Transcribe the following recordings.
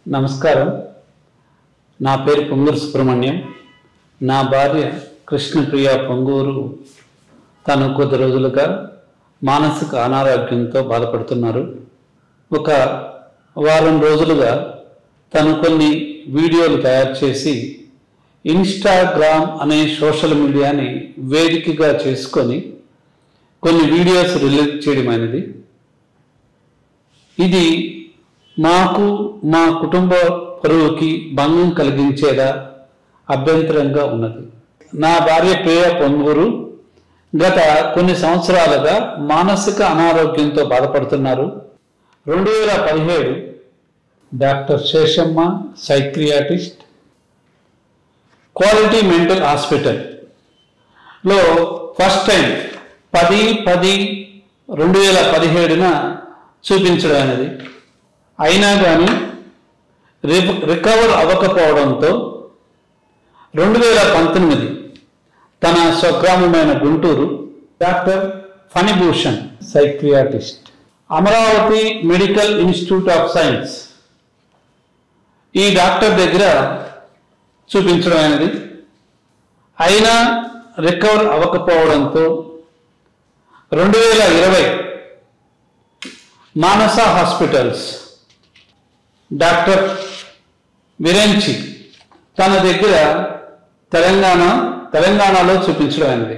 నమస్కారం నా పేరు పొంగూరు సుబ్రహ్మణ్యం నా భార్య కృష్ణప్రియ పొంగూరు తను కొద్ది రోజులుగా మానసిక అనారోగ్యంతో బాధపడుతున్నారు ఒక వారం రోజులుగా తను కొన్ని వీడియోలు తయారు చేసి ఇన్స్టాగ్రామ్ అనే సోషల్ మీడియాని వేదికగా చేసుకొని కొన్ని వీడియోస్ రిలీజ్ చేయడం అనేది ఇది మాకు మా కుటుంబ పరువుకి భంగం కలిగించేలా అభ్యంతరంగా ఉన్నది నా భార్య ప్రియ పొంగూరు గత కొన్ని సంవత్సరాలుగా మానసిక అనారోగ్యంతో బాధపడుతున్నారు రెండు వేల పదిహేడు doctor Seshamma psychiatrist quality mental hospital లో ఫస్ట్ టైం పది పది రెండు వేల పదిహేడున చూపించడం అనేది అయినా కానీ రికవర్ అవ్వకపోవడంతో రెండు వేల పంతొమ్మిది తన స్వగ్రామమైన Guntur doctor Phanibhushan psychiatrist Amaravati medical institute of science ఈ డాక్టర్ దగ్గర చూపించడం అనేది అయినా రికవర్ అవ్వకపోవడంతో రెండు వేల ఇరవై మానస హాస్పిటల్స్ డాక్టర్ విరెంచి తన దగ్గర తెలంగాణ తెలంగాణలో చూపించడం అనేది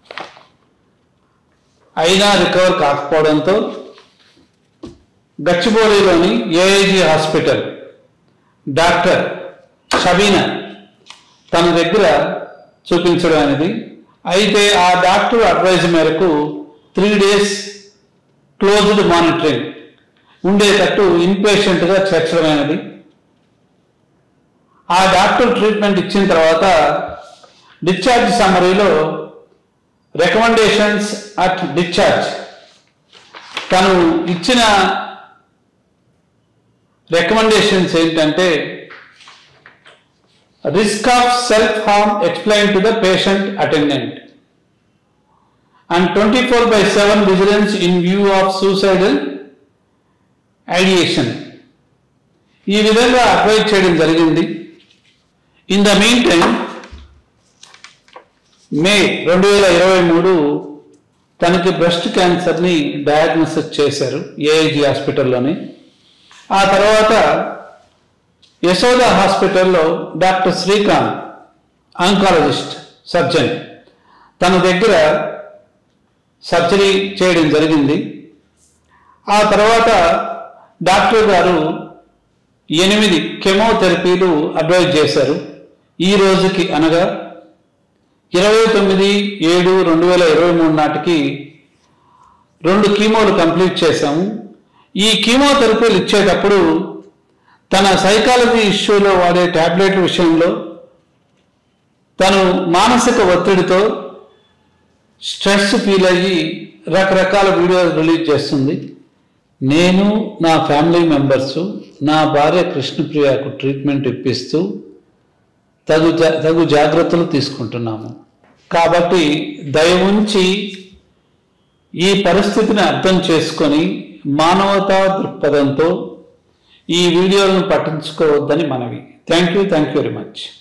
అయినా రికవర్ కాకపోవడంతో గచ్చిబౌలిలోని ఏఐజీ హాస్పిటల్ డాక్టర్ షబీనా తన దగ్గర చూపించడం అనేది అయితే ఆ డాక్టర్ అడ్వైజ్ మేరకు త్రీ డేస్ క్లోజ్డ్ మానిటరింగ్ ఉండేటట్టు ఇన్పేషెంట్గా చేర్చడమైనది ఆ డాక్టర్ ట్రీట్మెంట్ ఇచ్చిన తర్వాత డిశ్చార్జ్ సమ్మరీలో రికమెండేషన్స్ అట్ డిశ్చార్జ్ తను ఇచ్చిన రికమెండేషన్స్ ఏంటంటే risk of self-harm explained to the patient attendant and 24 by 7 vigilance in view of suicidal ideation ఈ విధంగా అడ్వైజ్ చేయడం జరిగింది in the meantime May రెండు వేల ఇరవై మూడు తనకి బ్రెస్ట్ క్యాన్సర్ని డయాగ్నోసిస్ చేశారు ఏఐజీ హాస్పిటల్లోని ఆ తర్వాత యశోద హాస్పిటల్లో డాక్టర్ శ్రీకాంత్ ఆంకాలజిస్ట్ సర్జన్ తన దగ్గర సర్జరీ చేయడం జరిగింది ఆ తర్వాత డాక్టర్ గారు ఎనిమిది కెమోథెరపీలు అడ్వైజ్ చేశారు ఈ రోజుకి అనగా ఇరవై తొమ్మిది ఏడు రెండు వేల ఇరవై మూడు నాటికి రెండు కీమోలు కంప్లీట్ చేశాము ఈ కీమోథెరపీలు ఇచ్చేటప్పుడు తన సైకాలజీ ఇష్యూలో వాడే ట్యాబ్లెట్ విషయంలో తను మానసిక ఒత్తిడితో స్ట్రెస్ ఫీల్ అయ్యి రకరకాల వీడియోలు రిలీజ్ చేస్తుంది నేను నా ఫ్యామిలీ మెంబర్స్ నా భార్య కృష్ణప్రియకు ట్రీట్మెంట్ ఇప్పిస్తూ తగు జా- తగు జాగ్రత్తలు తీసుకుంటున్నాము కాబట్టి దయ ఉంచి ఈ పరిస్థితిని అర్థం చేసుకొని మానవతా దృక్పథంతో ఈ వీడియోలను పట్టించుకోవద్దని మనవి thank you thank you very much